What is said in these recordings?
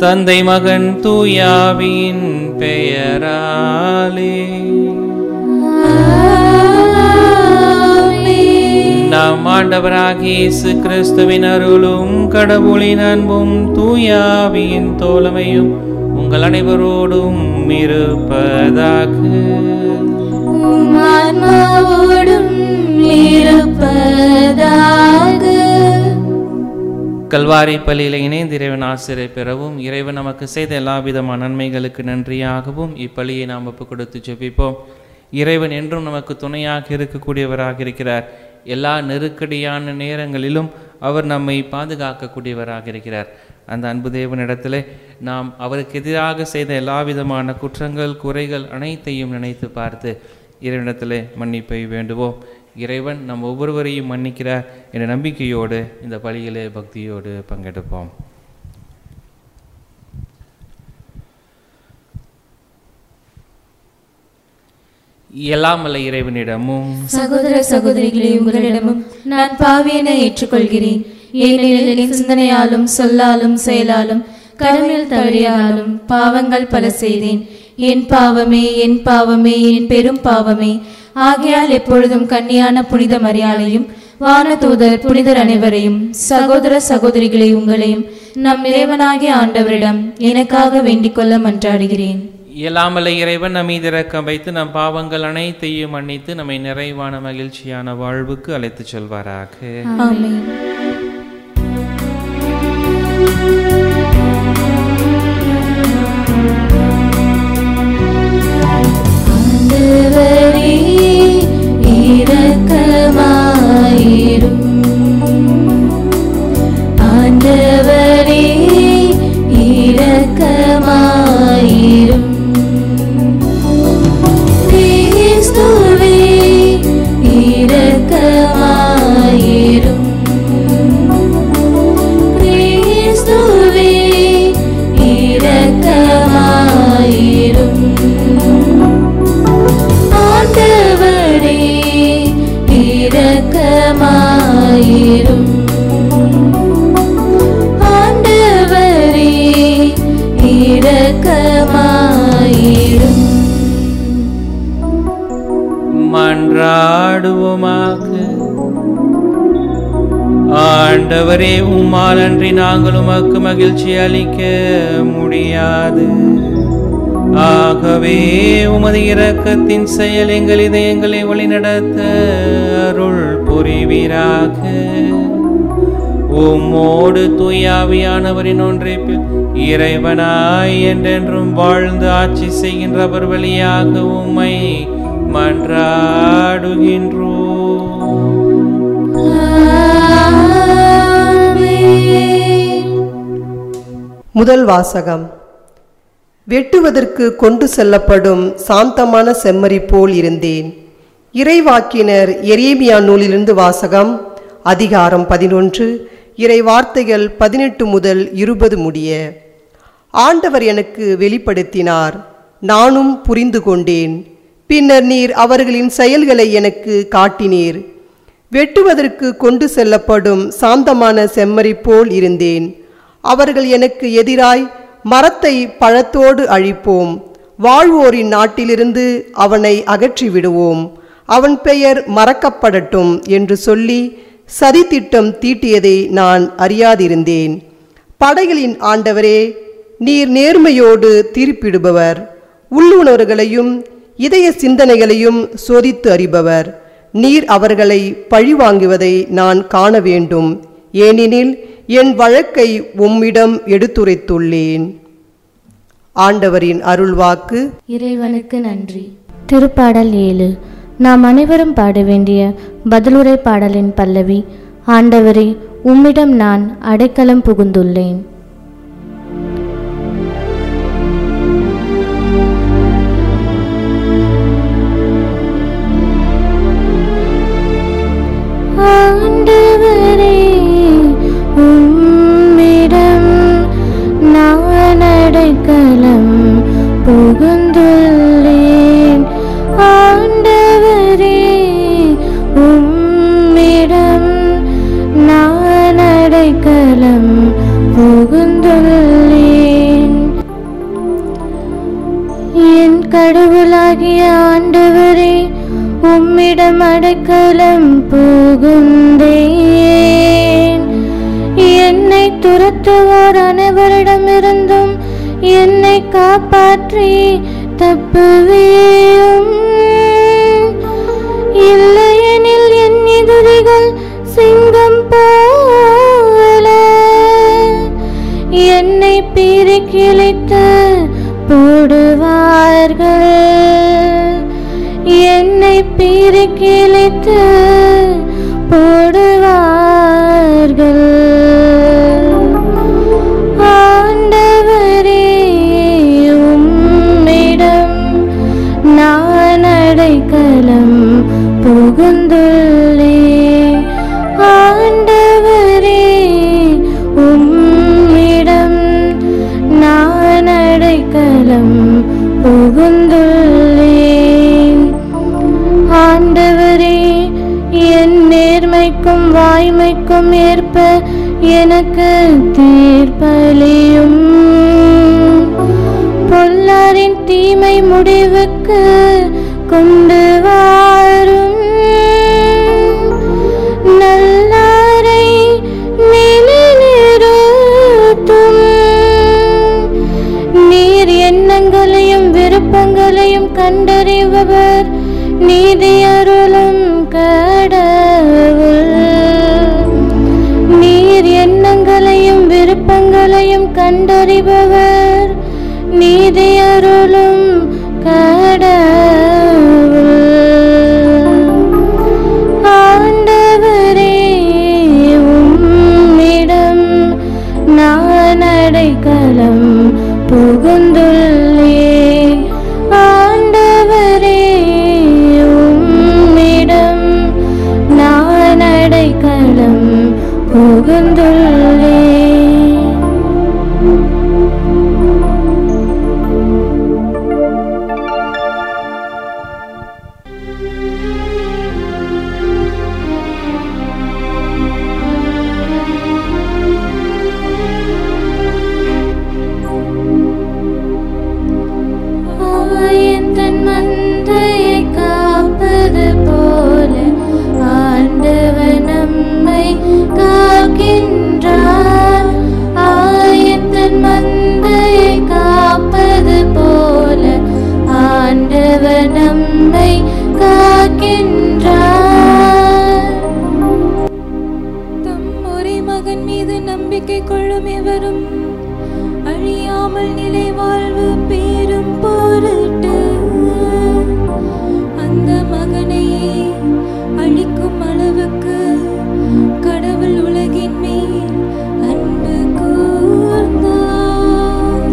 தந்தை மகன் தூயாவின் பெயராலே நம் ஆண்டவராகிய இயேசு கிறிஸ்துவின் அருளும் கடவுளின் அன்பும் தூயாவியின் தோழமையும் உங்கள் அனைவரோடும் இருப்பதாக உம் ஆன்மாவோடும் இருப்பதாக கல்வாரி பள்ளியில் இணைந்து இறைவன் ஆசிரியை பெறவும் இறைவன் நமக்கு செய்த எல்லா விதமான நன்மைகளுக்கு நன்றியாகவும் இப்பள்ளியை நாம் ஒப்பு கொடுத்து ஜெபிப்போம் இறைவன் என்றும் நமக்கு துணையாக இருக்கக்கூடியவராக இருக்கிறார் எல்லா நெருக்கடியான நேரங்களிலும் அவர் நம்மை பாதுகாக்கக்கூடியவராக இருக்கிறார் அந்த அன்பு தேவனிடத்திலே நாம் அவருக்கு எதிராக செய்த எல்லா விதமான குற்றங்கள் குறைகள் அனைத்தையும் நினைத்து பார்த்து இறைவனிடத்திலே மன்னிப்பை வேண்டுவோம் இறைவன் நம் ஒவ்வொருவரையும் மன்னிக்கிறார் என்ற நம்பிக்கையோடு இந்த பலியிலே பக்தியோடு பங்கெடுப்போம் எல்லாம் வல்ல இறைவனிடமும் சகோதர சகோதரிகளே உங்களிடமும் நான் பாவியனை ஏற்றுக்கொள்கிறேன் ஏனெனில் என் சிந்தனையாலும் சொல்லாலும் செயலாலும் கடமையில் தவறியாலும் பாவங்கள் பல செய்தேன் என் பாவமே என் பாவமே என் பெரும் பாவமே ஆகையால் எப்பொழுதும் கன்னியான புனித மரியாதையும் வானதூதர் புனிதர் அனைவரையும் சகோதர சகோதரிகளை உங்களையும் நம் இறைவனாகிய ஆண்டவரிடம் எனக்காக வேண்டிக் கொள்ள மன்றாடுகிறேன் இயலாமல இறைவன் நம் மீது இரக்கம் வைத்து நம் பாவங்கள் அனைத்தையும் மன்னித்து நம்மை நிறைவான மகிழ்ச்சியான வாழ்வுக்கு அழைத்துச் செல்வாராக ஆமென் ஆண்டவரே இரக்கமாயிரும் ஆண்டவரே இரக்கமாயிரும் கிறிஸ்துவே இரக்கமாயிரும் கிறிஸ்துவே இரக்கமாயிரும் ஆண்டவரே இரக்கமாயிரும் ஆண்டவரே இரக்கமாயிரும் மன்றாடுவோமாக ஆண்டவரே உம்மால் அன்றி நாங்கள் உமக்கு மகிழ்ச்சி அளிக்க முடியாது ஆகவே உமது இரக்கத்தின் செயல் எங்கள் இதயங்களை வழிநடத்த அருள் புரிவீராக உம்மோடு தூயாவியானவரின் ஒன்றைப்பில் இறைவனாய் என்றென்றும் வாழ்ந்து ஆட்சி செய்கின்றவர் வழியாக உம்மை மன்றாடுகின்றோம் ஆமென் முதல் வாசகம் வெட்டுவதற்கு கொண்டு செல்லப்படும் சாந்தமான செம்மறி போல் இருந்தேன் இறைவாக்கினர் எரேமியா நூலிலிருந்து வாசகம் அதிகாரம் பதினொன்று இறை வார்த்தைகள் பதினெட்டு முதல் இருபது முடிய ஆண்டவர் எனக்கு வெளிப்படுத்தினார் நானும் புரிந்து கொண்டேன் பின்னர் நீர் அவர்களின் செயல்களை எனக்கு காட்டினீர் வெட்டுவதற்கு கொண்டு செல்லப்படும் சாந்தமான செம்மறி போல் இருந்தேன் அவர்கள் எனக்கு எதிராய் மரத்தை பழத்தோடு அழிப்போம் வாழ்வோரின் நாட்டிலிருந்து அவனை அகற்றி விடுவோம் அவன் பெயர் மறக்கப்படட்டும் என்று சொல்லி சதித்திட்டம் தீட்டியதை நான் அறியாதிருந்தேன் படைகளின் ஆண்டவரே நீர் நேர்மையோடு தீர்ப்பிடுபவர் உள்ளுணர்வுகளையும் இதய சிந்தனைகளையும் சோதித்து அறிபவர் நீர் அவர்களை பழிவாங்குவதை நான் காண வேண்டும் ஏனெனில் என் வழக்கை உம்மிடம் எடுத்துரைத்துள்ளேன் ஆண்டவரின் அருள்வாக்கு இறைவனுக்கு நன்றி திருப்பாடல் ஏழு நாம் அனைவரும் பாட வேண்டிய பதிலுரை பாடலின் பல்லவி ஆண்டவரே உம்மிடம் நான் அடைக்கலம் புகுந்துள்ளேன் ஆண்டவரே உம்மிடம் நான் அடைக்கலம் புகுந்துள்ளேன் ஆண்டவரே உம்மிடம் நான் அடைக்கலம் புகுந்துள்ளேன் கடவுளாகிய ஆண்டவரே உம்மிடம் அடைக்கலம் புகுந்தேன் என்னை துரத்துவோர் அனைவரிடமிருந்தும் என்னை காப்பாற்றி தப்புவேயும் இல்லையெனில் என் எதிரிகள் சிங்கம் போல என்னை பீறி கிழித்து போடுவார்கள் என்னை பீறி கிழித்து போடுவார்கள் ஆண்டவரே உம்மிடம் நான் அடைக்கலம் புகுந்துள்ளே ஆண்டவரே உம்மிடம் நான் அடைக்கலம் புகுந்துள்ளேன் ஆண்டவரே என் நேர்மைக்கும் வாய்மைக்கும் ஏற்ப எனக்கு தீர்ப்பளியும் பொல்லாரின் தீமை முடிவுக்கு கொண்டு வாரும் நல்லாரை நிலைநிறுத்தும் நீர் எண்ணங்களையும் விருப்பங்களையும் கண்டறிபவர் நீதியருளும் கடவுள் நீர் எண்ணங்களையும் விருப்பங்களையும் கண்டறிபவர் நீதியருளும் கடவுள் ஆண்டவரே உம்மிடம் நான் அடைக்கலம் புகுந்துள்ளே ஆண்டவரே உம்மிடம் நான் அடைக்கலம் புகுந்துள்ளே ஆயன் தன் மந்தையை காப்பது போல ஆண்டவர் நம்மை காக்கின்றார் ஆயன் தன் மந்தையை காப்பது போல ஆண்டவர் நம்மை காக்கின்றார் தம் ஒரே மகன் மீது நம்பிக்கை கொள்ளும் எவரும் அழியாமல் நிலை வாழ்வு பேரும் பொருட்டு அந்த மகனையே அழிக்கும் அளவுக்கு கடவுள் உலகின் மேல் அன்பு கூர்ந்தார்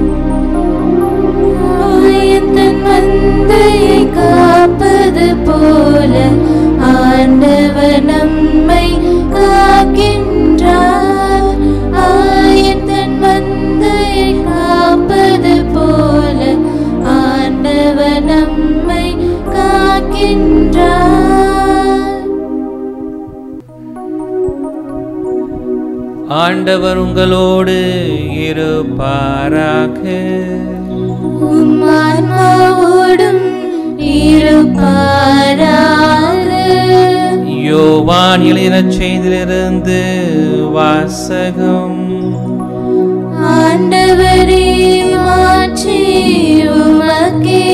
ஆயத்தன் மந்தையை காப்பது போல ஆண்டவர் நம்மை காக்கின்றார் ஆயத்தன் மந்தையை காப்பது போல ஆண்டவர் நம்மை காக்கின்றார் ஆண்டவர் உங்களோடு இருப்பாராக உம்மான்மாவோடும் இருப்பாராக யோவான் எழுதினச் செய்திலிருந்து வாசகம் ஆண்டவரே மாற்றி உமக்கே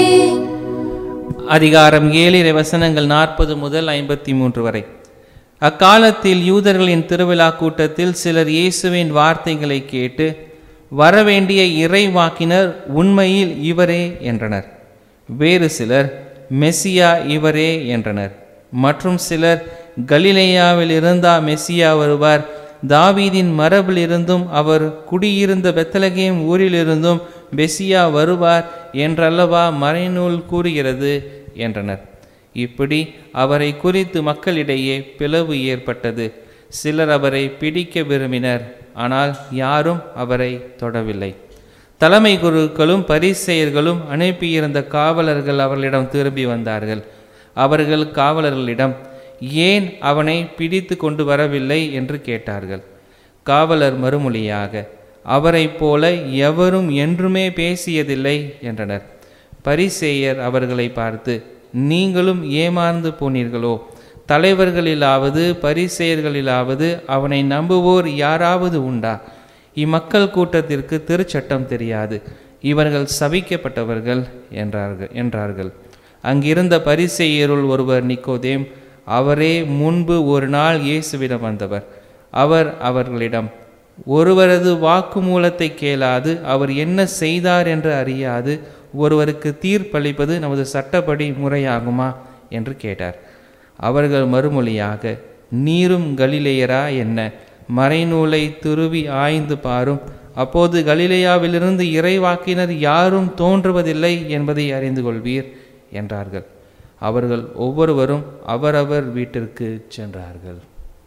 அதிகாரம் ஏழு இறை வசனங்கள் நாற்பது முதல் ஐம்பத்தி மூன்று வரை அக்காலத்தில் யூதர்களின் திருவிழா கூட்டத்தில் சிலர் இயேசுவின் வார்த்தைகளை கேட்டு வரவேண்டிய இறைவாக்கினர் உண்மையில் இவரே என்றனர் வேறு சிலர் மெஸ்ஸியா இவரே என்றனர் மற்றும் சிலர் கலிலேயாவில் இருந்தா மெஸ்ஸியா வருவார் தாவீதின் மரபிலிருந்தும் அவர் குடியிருந்த பெத்தலகேம் ஊரிலிருந்தும் மெஸ்ஸியா வருவார் என்றல்லவா மறைநூல் கூறுகிறது என்றனர் இப்படி அவரை குறித்து மக்களிடையே பிளவு ஏற்பட்டது சிலர் அவரை பிடிக்க விரும்பினர் ஆனால் யாரும் அவரை தொடவில்லை தலைமை குருக்களும் பரிசெயர்களும் அனுப்பியிருந்த காவலர்கள் அவர்களிடம் திரும்பி வந்தார்கள் அவர்கள் காவலர்களிடம் ஏன் அவனை பிடித்து கொண்டு வரவில்லை என்று கேட்டார்கள் காவலர் மறுமொழியாக அவரைப் போல எவரும் என்றுமே பேசியதில்லை என்றனர் பரிசேயர் அவர்களை பார்த்து நீங்களும் ஏமாந்து போனீர்களோ தலைவர்களிலாவது பரிசேயர்களிலாவது அவனை நம்புவோர் யாராவது உண்டா இம்மக்கள் கூட்டத்திற்கு திருச்சட்டம் தெரியாது இவர்கள் சபிக்கப்பட்டவர்கள் என்றார்கள் என்றார்கள் அங்கிருந்த பரிசேயருள் ஒருவர் நிக்கோதேம் அவரே முன்பு ஒரு நாள் இயேசுவிடம் வந்தவர் அவர் அவர்களிடம் ஒருவரது வாக்குமூலத்தை கேளாது அவர் என்ன செய்தார் என்று அறியாது ஒருவருக்கு தீர்ப்பளிப்பது நமது சட்டப்படி முறையாகுமா என்று கேட்டார் அவர்கள் மறுமொழியாக நீரும் கலிலேயரா என்ன மறைநூலை துருவி ஆய்ந்து பாரும் அப்போது கலிலேயாவிலிருந்து இறைவாக்கினர் யாரும் தோன்றுவதில்லை என்பதை அறிந்து கொள்வீர் என்றார்கள் அவர்கள் ஒவ்வொருவரும் அவரவர் வீட்டிற்கு சென்றார்கள்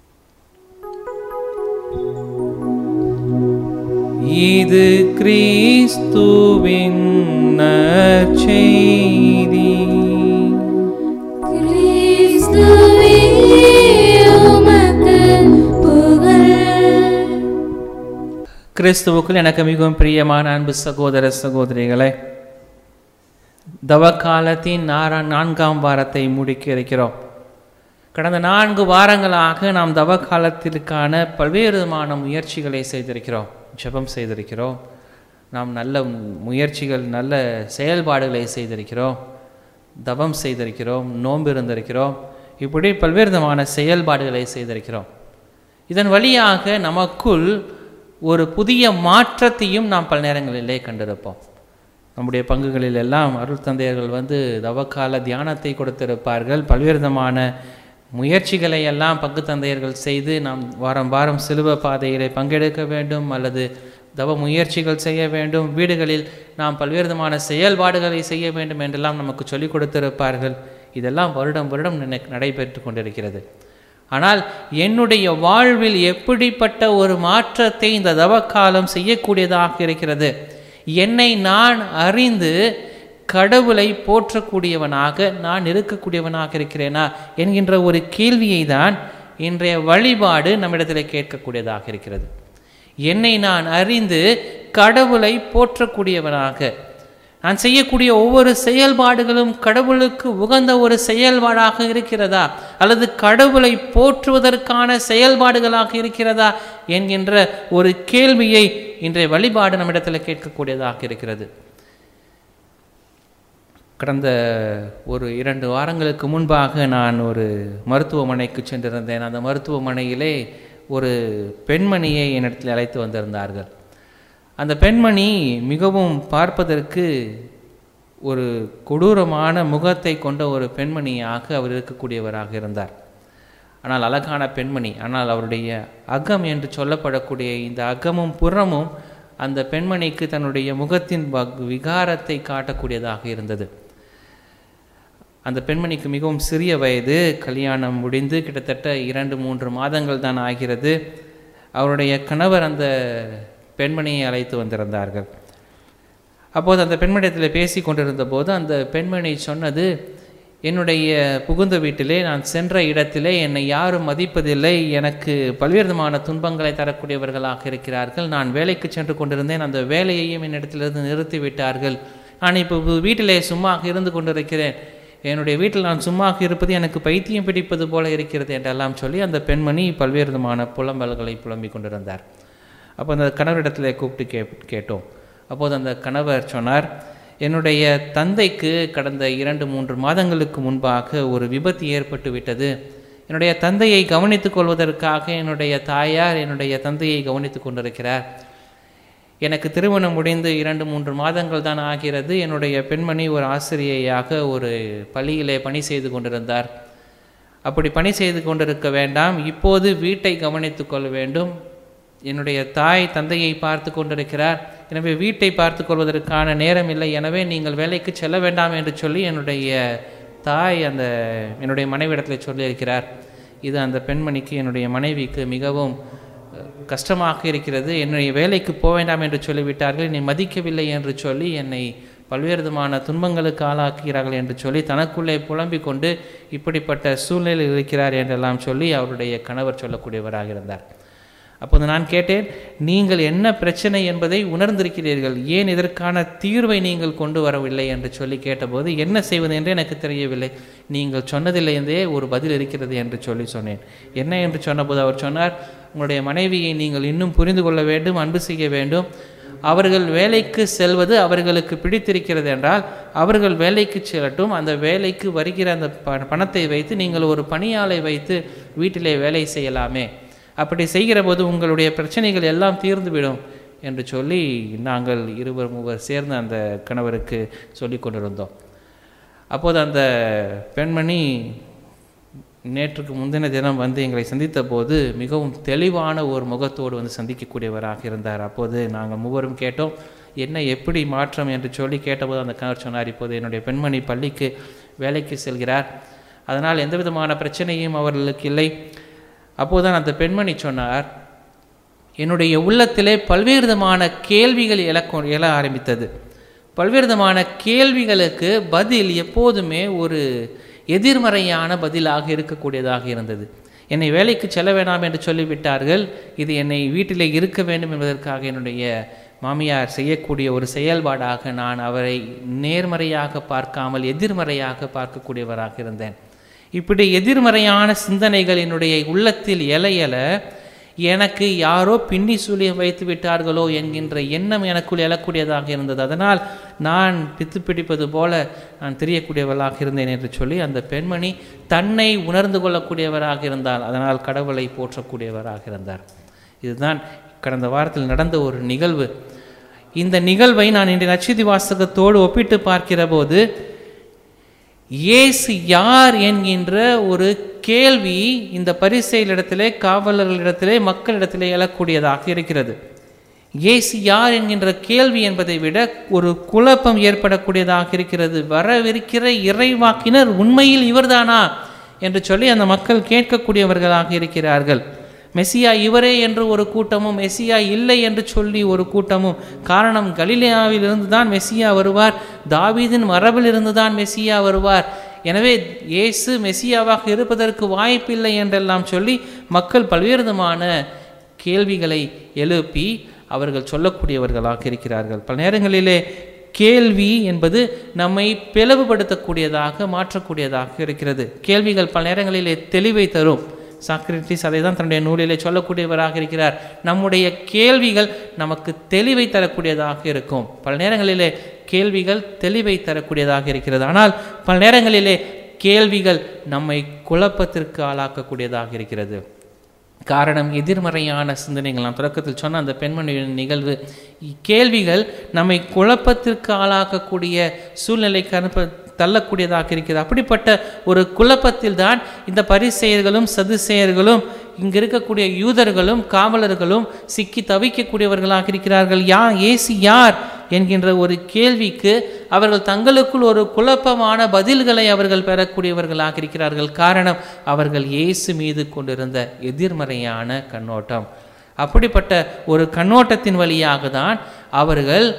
இது கிறிஸ்துவின் நற்செய்தி கிறிஸ்துவே உமக்கு புகழ் கிறிஸ்துவுக்குள் எனக்கு மிகவும் பிரியமான அன்பு சகோதர சகோதரிகளே தவக்காலத்தின் நாரா நான்காம் வாரத்தை முடிக்க இருக்கிறோம் கடந்த நான்கு வாரங்களாக நாம் தவக்காலத்திற்கான பல்வேறு விதமான முயற்சிகளை செய்திருக்கிறோம் ஜெபம் செய்திருக்கிறோம் நாம் நல்ல முயற்சிகள் நல்ல செயல்பாடுகளை செய்திருக்கிறோம் தவம் செய்திருக்கிறோம் நோன்பு இருந்திருக்கிறோம் இப்படி பல்வேறு விதமான செயல்பாடுகளை செய்திருக்கிறோம் இதன் வழியாக நமக்குள் ஒரு புதிய மாற்றத்தையும் நாம் பல நேரங்களிலே கண்டிருப்போம் நம்முடைய பங்குகளில் எல்லாம் அருள் தந்தையர்கள் வந்து தவக்கால தியானத்தை கொடுத்திருப்பார்கள் பல்வேறு விதமான முயற்சிகளை எல்லாம் பங்கு தந்தையர்கள் செய்து நாம் வாரம் வாரம் சிலுவ பாதையிலே பங்கெடுக்க வேண்டும் அல்லது தவ முயற்சிகள் செய்ய வேண்டும் வீடுகளில் நாம் பல்வேறு விதமான செயல்பாடுகளை செய்ய வேண்டும் என்றெல்லாம் நமக்கு சொல்லிக் கொடுத்திருப்பார்கள் இதெல்லாம் வருடம் வருடம் நினை- நடைபெற்று கொண்டிருக்கிறது ஆனால் என்னுடைய வாழ்வில் எப்படிப்பட்ட ஒரு மாற்றத்தை இந்த தவக்காலம் செய்யக்கூடியதாக இருக்கிறது என்னை நான் அறிந்து கடவுளை போற்றக்கூடியவனாக நான் இருக்கக்கூடியவனாக இருக்கிறேனா என்கின்ற ஒரு கேள்வியை தான் இன்றைய வழிபாடு நம்மிடத்தில் கேட்கக்கூடியதாக இருக்கிறது என்னை நான் அறிந்து கடவுளை போற்றக்கூடியவனாக நான் செய்யக்கூடிய ஒவ்வொரு செயல்பாடுகளும் கடவுளுக்கு உகந்த ஒரு செயல்பாடாக இருக்கிறதா அல்லது கடவுளை போற்றுவதற்கான செயல்பாடுகளாக இருக்கிறதா என்கின்ற ஒரு கேள்வியை இன்றைய வழிபாடு நம்மிடத்தில் கேட்கக்கூடியதாக இருக்கிறது கடந்த ஒரு இரண்டு வாரங்களுக்கு முன்பாக நான் ஒரு மருத்துவமனைக்கு சென்றிருந்தேன் அந்த மருத்துவமனையிலே ஒரு பெண்மணியை என்னிடத்தில் அழைத்து வந்திருந்தார்கள் அந்த பெண்மணி மிகவும் பார்ப்பதற்கு ஒரு கொடூரமான முகத்தை கொண்ட ஒரு பெண்மணியாக அவர் இருக்கக்கூடியவராக இருந்தார் ஆனால் அழகான பெண்மணி ஆனால் அவருடைய அகம் என்று சொல்லப்படக்கூடிய இந்த அகமும் புறமும் அந்த பெண்மணிக்கு தன்னுடைய முகத்தின் வக்- விகாரத்தை காட்டக்கூடியதாக இருந்தது அந்த பெண்மணிக்கு மிகவும் சிறிய வயது கல்யாணம் முடிந்து கிட்டத்தட்ட இரண்டு மூன்று மாதங்கள் தான் ஆகிறது அவருடைய கணவர் அந்த பெண்மணியை அழைத்து வந்திருந்தார்கள் அப்போது அந்த பெண்மணியத்தில் பேசி கொண்டிருந்த போது அந்த பெண்மணி சொன்னது என்னுடைய புகுந்த வீட்டிலே நான் சென்ற இடத்திலே என்னை யாரும் மதிப்பதில்லை எனக்கு பல்வேறு விதமான துன்பங்களை தரக்கூடியவர்களாக இருக்கிறார்கள் நான் வேலைக்கு சென்று கொண்டிருந்தேன் அந்த வேலையையும் என்னிடத்திலிருந்து நிறுத்தி விட்டார்கள் நான் இப்போ வீட்டிலே சும்மா இருந்து கொண்டிருக்கிறேன் என்னுடைய வீட்டில் நான் சும்மா இருப்பது எனக்கு பைத்தியம் பிடிப்பது போல இருக்கிறது என்றெல்லாம் சொல்லி அந்த பெண்மணி பல்வேறு விதமான புலம்பல்களை புலம்பிக் கொண்டிருந்தார் அப்போ அந்த கணவரிடத்தில் கூப்பிட்டு கே கேட்டோம் அப்போது அந்த கணவர் சொன்னார் என்னுடைய தந்தைக்கு கடந்த இரண்டு மூன்று மாதங்களுக்கு முன்பாக ஒரு விபத்து ஏற்பட்டு விட்டது என்னுடைய தந்தையை கவனித்துக் கொள்வதற்காக என்னுடைய தாயார் என்னுடைய தந்தையை கவனித்துக் கொண்டிருக்கிறார் எனக்கு திருமணம் முடிந்து இரண்டு மூன்று மாதங்கள் தான் ஆகிறது என்னுடைய பெண்மணி ஒரு ஆசிரியையாக ஒரு பள்ளியிலே பணி செய்து கொண்டிருந்தார் அப்படி பணி செய்து கொண்டிருக்க வேண்டாம் இப்போது வீட்டை கவனித்துக் கொள்ள வேண்டும் என்னுடைய தாய் தந்தையை பார்த்து கொண்டிருக்கிறார் எனவே வீட்டை பார்த்து கொள்வதற்கான நேரம் இல்லை எனவே நீங்கள் வேலைக்கு செல்ல வேண்டாம் என்று சொல்லி என்னுடைய தாய் அந்த என்னுடைய மனைவிடத்தில் சொல்லியிருக்கிறார் இது அந்த பெண்மணிக்கு என்னுடைய மனைவிக்கு மிகவும் அஹ், கஷ்டமாக இருக்கிறது என்னுடைய வேலைக்கு போக வேண்டாம் என்று சொல்லிவிட்டார்கள் என்னை மதிக்கவில்லை என்று சொல்லி என்னை பல்வேறு விதமான துன்பங்களுக்கு ஆளாக்குகிறார்கள் என்று சொல்லி தனக்குள்ளே புலம்பிக் கொண்டு இப்படிப்பட்ட சூழ்நிலையில் இருக்கிறார் என்றெல்லாம் சொல்லி அவருடைய கணவர் சொல்லக்கூடியவராக இருந்தார் அப்போது நான் கேட்டேன் நீங்கள் என்ன பிரச்சனை என்பதை உணர்ந்திருக்கிறீர்கள் ஏன் இதற்கான தீர்வை நீங்கள் கொண்டு வரவில்லை என்று சொல்லி கேட்டபோது என்ன செய்வது என்று எனக்கு தெரியவில்லை நீங்கள் சொன்னதிலிருந்தே ஒரு பதில் இருக்கிறது என்று சொல்லி சொன்னேன் என்ன என்று சொன்னபோது அவர் சொன்னார் உங்களுடைய மனைவியை நீங்கள் இன்னும் புரிந்து கொள்ள வேண்டும் அன்பு செய்ய வேண்டும் அவர்கள் வேலைக்கு செல்வது அவர்களுக்கு பிடித்திருக்கிறது என்றால் அவர்கள் வேலைக்கு செல்லட்டும் அந்த வேலைக்கு வருகிற அந்த ப பணத்தை வைத்து நீங்கள் ஒரு பணியாளை வைத்து வீட்டிலே வேலை செய்யலாமே அப்படி செய்கிற போது உங்களுடைய பிரச்சனைகள் எல்லாம் தீர்ந்துவிடும் என்று சொல்லி நாங்கள் இருவர் மூவர் சேர்ந்து அந்த கணவருக்கு சொல்லி கொண்டிருந்தோம் அப்போது அந்த பெண்மணி நேற்றுக்கு முந்தின தினம் வந்து எங்களை சந்தித்த போது மிகவும் தெளிவான ஒரு முகத்தோடு வந்து சந்திக்கக்கூடியவராக இருந்தார் அப்போது நாங்கள் மூவரும் கேட்டோம் என்ன எப்படி மாற்றம் என்று சொல்லி கேட்டபோது அந்த கணவர் சொன்னார் இப்போது என்னுடைய பெண்மணி பள்ளிக்கு வேலைக்கு செல்கிறார் அதனால் எந்த விதமான பிரச்சனையும் அவர்களுக்கு இல்லை அப்போதுதான் அந்த பெண்மணி சொன்னார் என்னுடைய உள்ளத்திலே பல்வேறு விதமான கேள்விகள் எழக்கொ எழ ஆரம்பித்தது பல்வேறு விதமான கேள்விகளுக்கு பதில் எப்போதுமே ஒரு எதிர்மறையான பதிலாக இருக்கக்கூடியதாக இருந்தது என்னை வேலைக்கு செல்ல வேண்டாம் என்று சொல்லிவிட்டார்கள் இது என்னை வீட்டிலே இருக்க வேண்டும் என்பதற்காக என்னுடைய மாமியார் செய்யக்கூடிய ஒரு செயல்பாடாக நான் அவரை நேர்மறையாக பார்க்காமல் எதிர்மறையாக பார்க்கக்கூடியவராக இருந்தேன் இப்படி எதிர்மறையான சிந்தனைகள் என்னுடைய உள்ளத்தில் எல எல எனக்கு யாரோ பின்னி சூழியம் வைத்து விட்டார்களோ என்கின்ற எண்ணம் எனக்குள் எழக்கூடியதாக இருந்தது அதனால் நான் பித்து பிடிப்பது போல நான் தெரியக்கூடியவளாக இருந்தேன் என்று சொல்லி அந்த பெண்மணி தன்னை உணர்ந்து கொள்ளக்கூடியவராக இருந்தால் அதனால் கடவுளை போற்றக்கூடியவராக இருந்தார் இதுதான் கடந்த வாரத்தில் நடந்த ஒரு நிகழ்வு இந்த நிகழ்வை நான் இன்றைய நச்சதி வாசகத்தோடு ஒப்பிட்டு பார்க்கிற போது இயேசு யார் என்கின்ற ஒரு கேள்வி இந்த பரிசெயலிடத்திலே காவலர்களிடத்திலே மக்களிடத்திலே எழக்கூடியதாக இருக்கிறது இயேசு யார் என்கின்ற கேள்வி என்பதை விட ஒரு குழப்பம் ஏற்படக்கூடியதாக இருக்கிறது வரவிருக்கிற இறைவாக்கினர் உண்மையில் இவர்தானா என்று சொல்லி அந்த மக்கள் கேட்கக்கூடியவர்களாக இருக்கிறார்கள் மெஸ்ஸியா இவரே என்று ஒரு கூட்டமும் மெஸ்ஸியா இல்லை என்று சொல்லி ஒரு கூட்டமும் காரணம் கலிலேயாவிலிருந்து தான் மெஸ்ஸியா வருவார் தாவீதின் மரபிலிருந்து தான் மெஸ்ஸியா வருவார் எனவே இயேசு மெஸ்ஸியாவாக இருப்பதற்கு வாய்ப்பில்லை என்றெல்லாம் சொல்லி மக்கள் பல்வேறு விதமான கேள்விகளை எழுப்பி அவர்கள் சொல்லக்கூடியவர்களாக இருக்கிறார்கள் பல நேரங்களிலே கேள்வி என்பது நம்மை பிளவுபடுத்தக்கூடியதாக மாற்றக்கூடியதாக இருக்கிறது கேள்விகள் பல நேரங்களிலே தெளிவை தரும் சாக்ரட்டிஸ் அதை தான் தன்னுடைய நூலிலே சொல்லக்கூடியவராக இருக்கிறார் நம்முடைய கேள்விகள் நமக்கு தெளிவை தரக்கூடியதாக இருக்கும் பல நேரங்களிலே கேள்விகள் தெளிவை தரக்கூடியதாக இருக்கிறது ஆனால் பல நேரங்களிலே கேள்விகள் நம்மை குழப்பத்திற்கு ஆளாக்கக்கூடியதாக இருக்கிறது காரணம் எதிர்மறையான சிந்தனைகள் நாம் தொடக்கத்தில் சொன்ன அந்த பெண்மணியின் நிகழ்வு கேள்விகள் நம்மை குழப்பத்திற்கு ஆளாக்கக்கூடிய சூழ்நிலைக்கு அனுப்ப தள்ளக்கூடியதாக இருக்கிறது அப்படிப்பட்ட ஒரு குழப்பத்தில் தான் இந்த பரிசெயர்களும் சதுசெயர்களும் இங்கு இருக்கக்கூடிய யூதர்களும் காவலர்களும் சிக்கி தவிக்கக்கூடியவர்களாக இருக்கிறார்கள் யா ஏசி யார் என்கின்ற ஒரு கேள்விக்கு அவர்கள் தங்களுக்குள் ஒரு குழப்பமான பதில்களை அவர்கள் பெறக்கூடியவர்களாக இருக்கிறார்கள் காரணம் அவர்கள் இயேசு மீது கொண்டிருந்த எதிர்மறையான கண்ணோட்டம் அப்படிப்பட்ட ஒரு கண்ணோட்டத்தின் வழியாக தான் அவர்கள்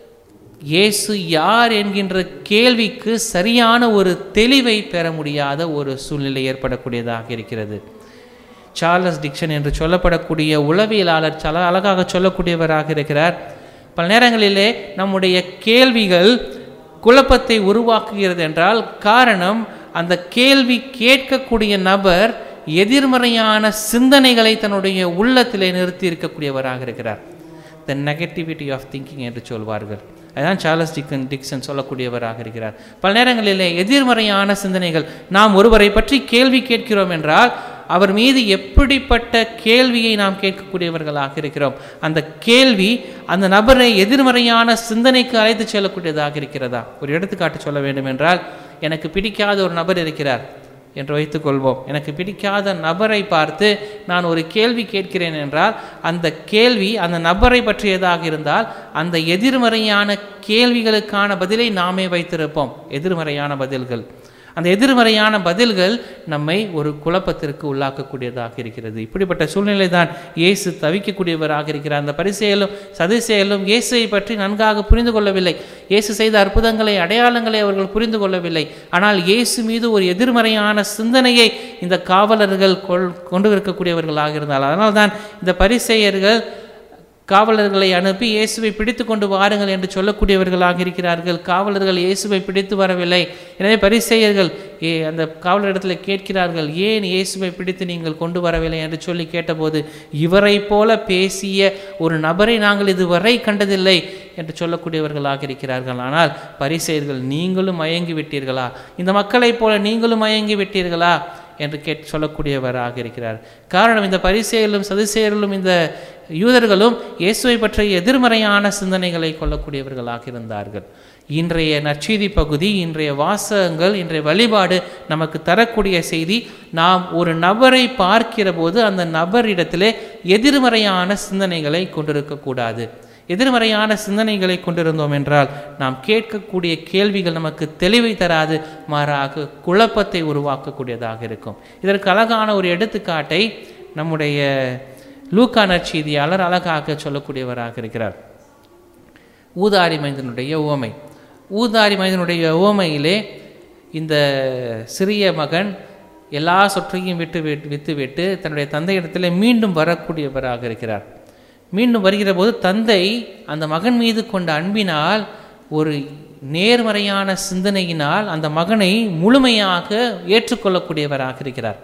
இயேசு யார் என்கின்ற கேள்விக்கு சரியான ஒரு தெளிவை பெற முடியாத ஒரு சூழ்நிலை ஏற்படக்கூடியதாக இருக்கிறது சார்லஸ் டிக்ஷன் என்று சொல்லப்படக்கூடிய உளவியலாளர் சல அழகாக சொல்லக்கூடியவராக இருக்கிறார் பல நேரங்களிலே நம்முடைய கேள்விகள் குழப்பத்தை உருவாக்குகிறது என்றால் காரணம் அந்த கேள்வி கேட்கக்கூடிய நபர் எதிர்மறையான சிந்தனைகளை தன்னுடைய உள்ளத்திலே நிறுத்தி இருக்கக்கூடியவராக இருக்கிறார் த நெகட்டிவிட்டி ஆஃப் திங்கிங் என்று சொல்வார்கள் அதுதான் சார்லஸ் டிக்கன் டிக்சன் சொல்லக்கூடியவராக இருக்கிறார் பல நேரங்களிலே எதிர்மறையான சிந்தனைகள் நாம் ஒருவரை பற்றி கேள்வி கேட்கிறோம் என்றால் அவர் மீது எப்படிப்பட்ட கேள்வியை நாம் கேட்கக்கூடியவர்களாக இருக்கிறோம் அந்த கேள்வி அந்த நபரை எதிர்மறையான சிந்தனைக்கு அழைத்து செல்லக்கூடியதாக இருக்கிறதா ஒரு எடுத்துக்காட்டு சொல்ல வேண்டும் என்றால் எனக்கு பிடிக்காத ஒரு நபர் இருக்கிறார் என்று வைத்துக்கொள்வோம் எனக்கு பிடிக்காத நபரை பார்த்து நான் ஒரு கேள்வி கேட்கிறேன் என்றால் அந்த கேள்வி அந்த நபரை பற்றியதாக இருந்தால் அந்த எதிர்மறையான கேள்விகளுக்கான பதிலை நாமே வைத்திருப்போம் எதிர்மறையான பதில்கள் அந்த எதிர்மறையான பதில்கள் நம்மை ஒரு குழப்பத்திற்கு உள்ளாக்கக்கூடியதாக இருக்கிறது இப்படிப்பட்ட சூழ்நிலை தான் இயேசு தவிக்கக்கூடியவராக இருக்கிறார் அந்த பரிசெயலும் சதிசெயலும் இயேசுவை பற்றி நன்காக புரிந்து கொள்ளவில்லை இயேசு செய்த அற்புதங்களை அடையாளங்களை அவர்கள் புரிந்து கொள்ளவில்லை ஆனால் இயேசு மீது ஒரு எதிர்மறையான சிந்தனையை இந்த காவலர்கள் கொள் கொண்டு இருக்கக்கூடியவர்களாக இருந்தால் அதனால்தான் இந்த பரிசெயர்கள் காவலர்களை அனுப்பி இயேசுவை பிடித்து கொண்டு வாருங்கள் என்று சொல்லக்கூடியவர்களாக இருக்கிறார்கள் காவலர்கள் இயேசுவை பிடித்து வரவில்லை எனவே பரிசெயர்கள் ஏ அந்த காவலரிடத்தில் கேட்கிறார்கள் ஏன் இயேசுவை பிடித்து நீங்கள் கொண்டு வரவில்லை என்று சொல்லி கேட்டபோது இவரை போல பேசிய ஒரு நபரை நாங்கள் இதுவரை கண்டதில்லை என்று சொல்லக்கூடியவர்களாக இருக்கிறார்கள் ஆனால் பரிசெயர்கள் நீங்களும் மயங்கி விட்டீர்களா இந்த மக்களைப் போல நீங்களும் மயங்கி விட்டீர்களா என்று கேட் சொல்லக்கூடியவராக இருக்கிறார் காரணம் இந்த பரிசெயலும் சதுசேயர்களும் இந்த யூதர்களும் இயேசுவை பற்றிய எதிர்மறையான சிந்தனைகளை கொள்ளக்கூடியவர்களாக இருந்தார்கள் இன்றைய நற்செய்தி பகுதி இன்றைய வாசகங்கள் இன்றைய வழிபாடு நமக்கு தரக்கூடிய செய்தி நாம் ஒரு நபரை பார்க்கிற போது அந்த நபரிடத்திலே எதிர்மறையான சிந்தனைகளை கொண்டிருக்கக்கூடாது எதிர்மறையான சிந்தனைகளை கொண்டிருந்தோம் என்றால் நாம் கேட்கக்கூடிய கேள்விகள் நமக்கு தெளிவை தராது மாறாக குழப்பத்தை உருவாக்கக்கூடியதாக இருக்கும் இதற்கு அழகான ஒரு எடுத்துக்காட்டை நம்முடைய லூக்கா நற்செய்தியாளர் அழகாக சொல்லக்கூடியவராக இருக்கிறார் ஊதாரி மைந்தனுடைய உவமை ஊதாரி மைந்தனுடைய உவமையிலே இந்த சிறிய மகன் எல்லா சொற்றையும் விட்டு விட்டு வித்துவிட்டு தன்னுடைய தந்தையிடத்தில் மீண்டும் வரக்கூடியவராக இருக்கிறார் மீண்டும் வருகிற போது தந்தை அந்த மகன் மீது கொண்ட அன்பினால் ஒரு நேர்மறையான சிந்தனையினால் அந்த மகனை முழுமையாக ஏற்றுக்கொள்ளக்கூடியவராக இருக்கிறார்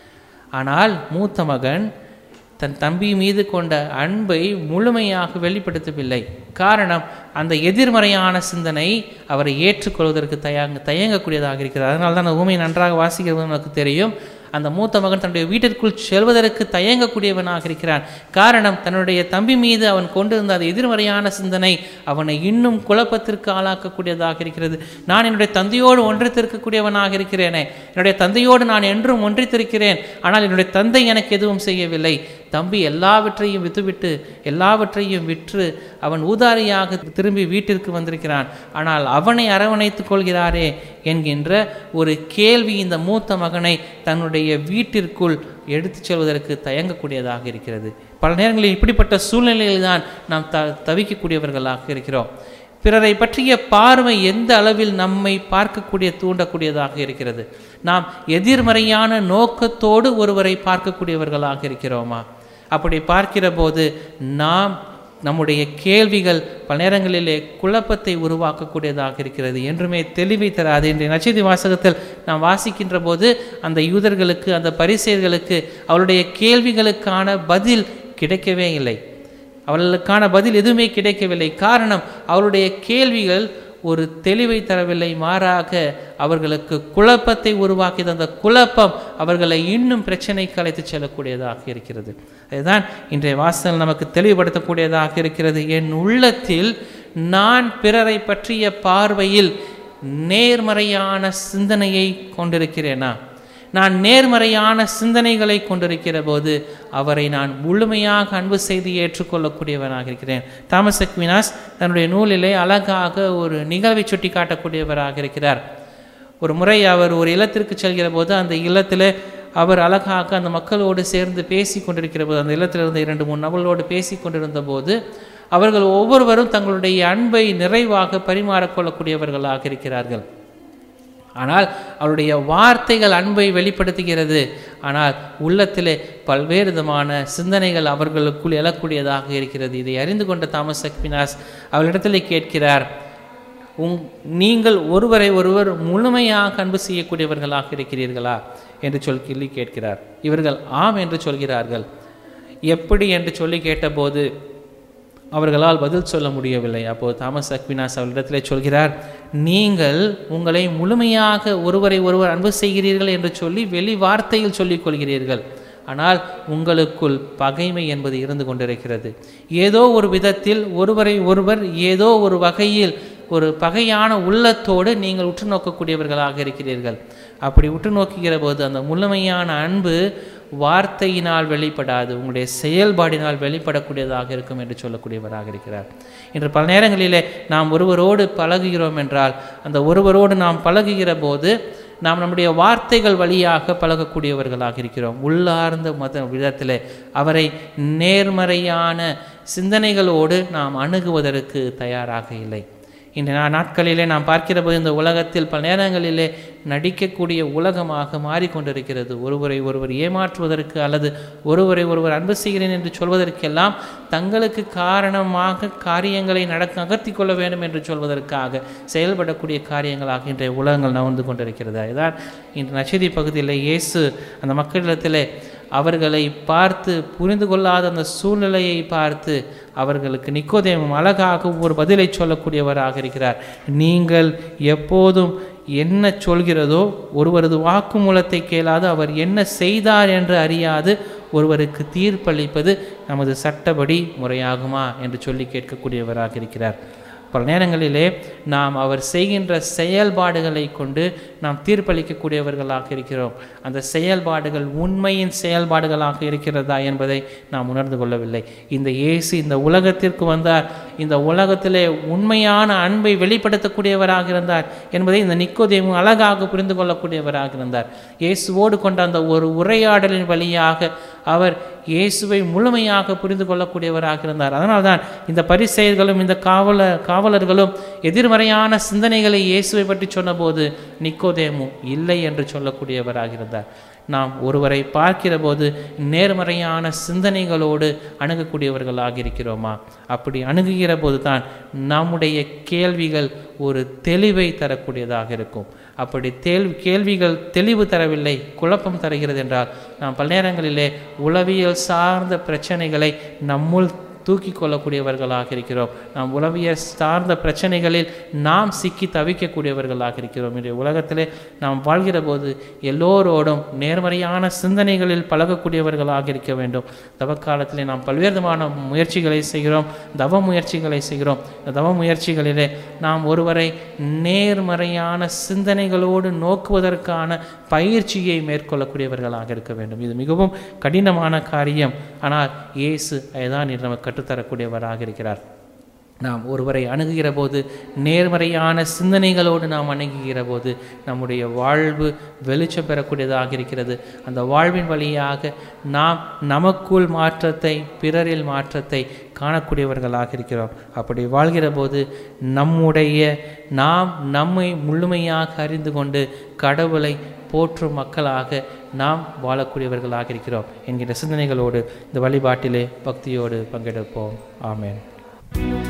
ஆனால் மூத்த மகன் தன் தம்பி மீது கொண்ட அன்பை முழுமையாக வெளிப்படுத்தவில்லை காரணம் அந்த எதிர்மறையான சிந்தனை அவரை ஏற்றுக்கொள்வதற்கு தயங்க தயங்கக்கூடியதாக இருக்கிறது அதனால தான் அந்த ஊமை நன்றாக வாசிக்கிறது நமக்கு தெரியும் அந்த மூத்த மகன் தன்னுடைய வீட்டிற்குள் செல்வதற்கு தயங்கக்கூடியவனாக இருக்கிறான் காரணம் தன்னுடைய தம்பி மீது அவன் கொண்டிருந்த அந்த எதிர்மறையான சிந்தனை அவனை இன்னும் குழப்பத்திற்கு ஆளாக்கக்கூடியதாக இருக்கிறது நான் என்னுடைய தந்தையோடு ஒன்றித்திருக்கக்கூடியவனாக இருக்கிறேனே என்னுடைய தந்தையோடு நான் என்றும் ஒன்றித்திருக்கிறேன் ஆனால் என்னுடைய தந்தை எனக்கு எதுவும் செய்யவில்லை தம்பி எல்லாவற்றையும் வித்துவிட்டு எல்லாவற்றையும் விற்று அவன் ஊதாரியாக திரும்பி வீட்டிற்கு வந்திருக்கிறான் ஆனால் அவனை அரவணைத்துக் கொள்கிறாரே என்கின்ற ஒரு கேள்வி இந்த மூத்த மகனை தன்னுடைய வீட்டிற்குள் எடுத்துச் செல்வதற்கு தயங்கக்கூடியதாக இருக்கிறது பல நேரங்களில் இப்படிப்பட்ட சூழ்நிலையில் தான் நாம் த தவிக்கக்கூடியவர்களாக இருக்கிறோம் பிறரை பற்றிய பார்வை எந்த அளவில் நம்மை பார்க்கக்கூடிய தூண்டக்கூடியதாக இருக்கிறது நாம் எதிர்மறையான நோக்கத்தோடு ஒருவரை பார்க்கக்கூடியவர்களாக இருக்கிறோமா அப்படி பார்க்கிற போது நாம் நம்முடைய கேள்விகள் பல நேரங்களிலே குழப்பத்தை உருவாக்கக்கூடியதாக இருக்கிறது என்றுமே தெளிவை தராது இன்றைய நச்செய்தி வாசகத்தில் நாம் வாசிக்கின்ற போது அந்த யூதர்களுக்கு அந்த பரிசெயர்களுக்கு அவருடைய கேள்விகளுக்கான பதில் கிடைக்கவே இல்லை அவர்களுக்கான பதில் எதுவுமே கிடைக்கவில்லை காரணம் அவருடைய கேள்விகள் ஒரு தெளிவை தரவில்லை மாறாக அவர்களுக்கு குழப்பத்தை உருவாக்கியது அந்த குழப்பம் அவர்களை இன்னும் பிரச்சனைக்கு அழைத்து செல்லக்கூடியதாக இருக்கிறது அதுதான் இன்றைய வாசல் நமக்கு தெளிவுபடுத்தக்கூடியதாக இருக்கிறது என் உள்ளத்தில் நான் பிறரை பற்றிய பார்வையில் நேர்மறையான சிந்தனையை கொண்டிருக்கிறேனா நான் நேர்மறையான சிந்தனைகளை கொண்டிருக்கிற போது அவரை நான் முழுமையாக அன்பு செய்து ஏற்றுக்கொள்ளக்கூடியவனாக இருக்கிறேன் தாமஸ் அக்வினாஸ் தன்னுடைய நூலிலே அழகாக ஒரு நிகழ்வை சுட்டி காட்டக்கூடியவராக இருக்கிறார் ஒரு முறை அவர் ஒரு இல்லத்திற்கு செல்கிற போது அந்த இல்லத்தில் அவர் அழகாக அந்த மக்களோடு சேர்ந்து பேசி கொண்டிருக்கிற போது அந்த இல்லத்தில் இருந்த இரண்டு மூணு நபர்களோடு பேசி கொண்டிருந்த போது அவர்கள் ஒவ்வொருவரும் தங்களுடைய அன்பை நிறைவாக பரிமாறிக்கொள்ளக்கூடியவர்களாக இருக்கிறார்கள் ஆனால் அவருடைய வார்த்தைகள் அன்பை வெளிப்படுத்துகிறது ஆனால் உள்ளத்திலே பல்வேறு விதமான சிந்தனைகள் அவர்களுக்குள் எழக்கூடியதாக இருக்கிறது இதை அறிந்து கொண்ட தாமஸ் அக்வினாஸ் அவளிடத்திலே கேட்கிறார் உங் நீங்கள் ஒருவரை ஒருவர் முழுமையாக அன்பு செய்யக்கூடியவர்களாக இருக்கிறீர்களா என்று சொல் சொல்லி கேட்கிறார் இவர்கள் ஆம் என்று சொல்கிறார்கள் எப்படி என்று சொல்லி கேட்டபோது அவர்களால் பதில் சொல்ல முடியவில்லை அப்போது தாமஸ் அக்வினாஸ் அவரிடத்திலே சொல்கிறார் நீங்கள் உங்களை முழுமையாக ஒருவரை ஒருவர் அன்பு செய்கிறீர்கள் என்று சொல்லி வெளி வார்த்தையில் சொல்லிக் கொள்கிறீர்கள் ஆனால் உங்களுக்குள் பகைமை என்பது இருந்து கொண்டிருக்கிறது ஏதோ ஒரு விதத்தில் ஒருவரை ஒருவர் ஏதோ ஒரு வகையில் ஒரு பகையான உள்ளத்தோடு நீங்கள் உற்று நோக்கக்கூடியவர்களாக இருக்கிறீர்கள் அப்படி உற்று நோக்குகிற போது அந்த முழுமையான அன்பு வார்த்தையினால் வெளிப்படாது உங்களுடைய செயல்பாடினால் வெளிப்படக்கூடியதாக இருக்கும் என்று சொல்லக்கூடியவராக இருக்கிறார் இன்று பல நேரங்களிலே நாம் ஒருவரோடு பழகுகிறோம் என்றால் அந்த ஒருவரோடு நாம் பழகுகிற போது நாம் நம்முடைய வார்த்தைகள் வழியாக பழகக்கூடியவர்களாக இருக்கிறோம் உள்ளார்ந்த மத விதத்தில் அவரை நேர்மறையான சிந்தனைகளோடு நாம் அணுகுவதற்கு தயாராக இல்லை இந்த நா- நாட்களிலே நாம் பார்க்கிற போது இந்த உலகத்தில் பல நேரங்களிலே நடிக்கக்கூடிய உலகமாக மாறிக்கொண்டிருக்கிறது ஒருவரை ஒருவர் ஏமாற்றுவதற்கு அல்லது ஒருவரை ஒருவர் அன்பு செய்கிறேன் என்று சொல்வதற்கெல்லாம் தங்களுக்கு காரணமாக காரியங்களை நடக்க நகர்த்தி கொள்ள வேண்டும் என்று சொல்வதற்காக செயல்படக்கூடிய காரியங்களாக இன்றைய உலகங்கள் நகர்ந்து கொண்டிருக்கிறது அதுதான் இன்று நச்சதி பகுதியில் இயேசு அந்த மக்களிடத்திலே அவர்களை பார்த்து புரிந்து கொள்ளாத அந்த சூழ்நிலையை பார்த்து அவர்களுக்கு நிக்கோதேமும் அழகாக ஒரு பதிலை சொல்லக்கூடியவராக இருக்கிறார் நீங்கள் எப்போதும் என்ன சொல்கிறதோ ஒருவரது வாக்குமூலத்தை கேளாது அவர் என்ன செய்தார் என்று அறியாது ஒருவருக்கு தீர்ப்பளிப்பது நமது சட்டப்படி முறையாகுமா என்று சொல்லி கேட்கக்கூடியவராக இருக்கிறார் பல நேரங்களிலே நாம் அவர் செய்கின்ற செயல்பாடுகளை கொண்டு நாம் தீர்ப்பளிக்கக்கூடியவர்களாக இருக்கிறோம் அந்த செயல்பாடுகள் உண்மையின் செயல்பாடுகளாக இருக்கிறதா என்பதை நாம் உணர்ந்து கொள்ளவில்லை இந்த இயேசு இந்த உலகத்திற்கு வந்தார் இந்த உலகத்திலே உண்மையான அன்பை வெளிப்படுத்தக்கூடியவராக இருந்தார் என்பதை இந்த நிக்கோதேமு அழகாக புரிந்து கொள்ளக்கூடியவராக இருந்தார் இயேசுவோடு கொண்ட அந்த ஒரு உரையாடலின் வழியாக அவர் இயேசுவை முழுமையாக புரிந்து கொள்ளக்கூடியவராக இருந்தார் அதனால்தான் இந்த பரிசெயர்களும் இந்த காவல காவலர்களும் எதிர்மறையான சிந்தனைகளை இயேசுவை பற்றி சொன்னபோது நிக்கோதேமு இல்லை என்று சொல்லக்கூடியவராக இருந்தார் நாம் ஒருவரை பார்க்கிற போது நேர்மறையான சிந்தனைகளோடு அணுகக்கூடியவர்களாக இருக்கிறோமா அப்படி அணுகுகிற போது தான் நம்முடைய கேள்விகள் ஒரு தெளிவை தரக்கூடியதாக இருக்கும் அப்படி தேல் கேள்விகள் தெளிவு தரவில்லை குழப்பம் தருகிறது என்றால் நாம் பல நேரங்களிலே உளவியல் சார்ந்த பிரச்சனைகளை நம்முள் தூக்கி கொள்ளக்கூடியவர்களாக இருக்கிறோம் நாம் உளவியல் சார்ந்த பிரச்சனைகளில் நாம் சிக்கி தவிக்கக்கூடியவர்களாக இருக்கிறோம் இன்றைய உலகத்திலே நாம் வாழ்கிற போது எல்லோரோடும் நேர்மறையான சிந்தனைகளில் பழகக்கூடியவர்களாக இருக்க வேண்டும் தவக்காலத்திலே நாம் பல்வேறு விதமான முயற்சிகளை செய்கிறோம் தவ முயற்சிகளை செய்கிறோம் இந்த தவ முயற்சிகளிலே நாம் ஒருவரை நேர்மறையான சிந்தனைகளோடு நோக்குவதற்கான பயிற்சியை மேற்கொள்ளக்கூடியவர்களாக இருக்க வேண்டும் இது மிகவும் கடினமான காரியம் ஆனால் இயேசு அதுதான் இன்று நமக்கு கற்றுத்தரக்கூடியவராக இருக்கிறார் நாம் ஒருவரை அணுகுகிற போது நேர்மறையான சிந்தனைகளோடு நாம் அணுகுகிற போது நம்முடைய வாழ்வு வெளிச்சம் பெறக்கூடியதாக இருக்கிறது அந்த வாழ்வின் வழியாக நாம் நமக்குள் மாற்றத்தை பிறரில் மாற்றத்தை காணக்கூடியவர்களாக இருக்கிறோம் அப்படி வாழ்கிற போது நம்முடைய நாம் நம்மை முழுமையாக அறிந்து கொண்டு கடவுளை போற்றும் மக்களாக நாம் வாழக்கூடியவர்களாக இருக்கிறோம் என்கிற சிந்தனைகளோடு இந்த வழிபாட்டிலே பக்தியோடு பங்கெடுப்போம் ஆமென்